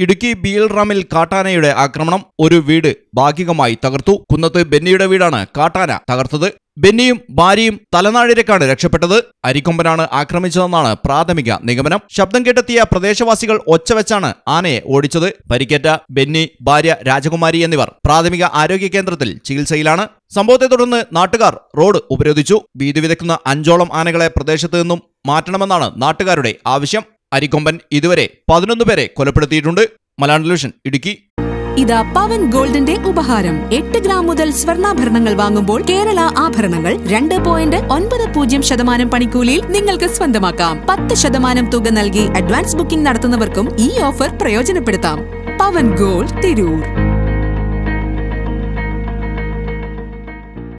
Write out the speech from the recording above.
ഇടുക്കി ബീൽറാമിൽ കാട്ടാനയുടെ ആക്രമണം ഒരു വീട് ഭാഗികമായി തകർത്തു കുന്നത്ത് ബെന്നിയുടെ വീടാണ് കാട്ടാന തകർത്തത് ബെന്നിയും ഭാര്യയും തലനാഴിരക്കാണ് രക്ഷപ്പെട്ടത് അരിക്കൊമ്പനാണ് ആക്രമിച്ചതെന്നാണ് പ്രാഥമിക നിഗമനം ശബ്ദം കേട്ടെത്തിയ പ്രദേശവാസികൾ ഒച്ചവെച്ചാണ് ആനയെ ഓടിച്ചത് പരിക്കേറ്റ ബെന്നി ഭാര്യ രാജകുമാരി എന്നിവർ പ്രാഥമിക ആരോഗ്യ കേന്ദ്രത്തിൽ ചികിത്സയിലാണ് സംഭവത്തെ തുടർന്ന് നാട്ടുകാർ റോഡ് ഉപരോധിച്ചു ഭീതി വിതയ്ക്കുന്ന അഞ്ചോളം ആനകളെ പ്രദേശത്ത് നിന്നും മാറ്റണമെന്നാണ് നാട്ടുകാരുടെ ആവശ്യം അരിക്കൊമ്പൻ ഇതുവരെ പതിനൊന്ന് പേരെ കൊലപ്പെടുത്തിയിട്ടുണ്ട് മലയാളം ടെലിവിഷൻ ഇടുക്കി ഇതാ പവൻ ഗോൾഡിന്റെ ഉപഹാരം എട്ട് ഗ്രാം മുതൽ സ്വർണ്ണാഭരണങ്ങൾ വാങ്ങുമ്പോൾ കേരള ആഭരണങ്ങൾ രണ്ട് പോയിന്റ് ഒൻപത് പൂജ്യം ശതമാനം പണിക്കൂലിയിൽ നിങ്ങൾക്ക് സ്വന്തമാക്കാം പത്ത് ശതമാനം തുക നൽകി അഡ്വാൻസ് ബുക്കിംഗ് നടത്തുന്നവർക്കും ഈ ഓഫർ പ്രയോജനപ്പെടുത്താം പവൻ ഗോൾഡ് തിരൂർ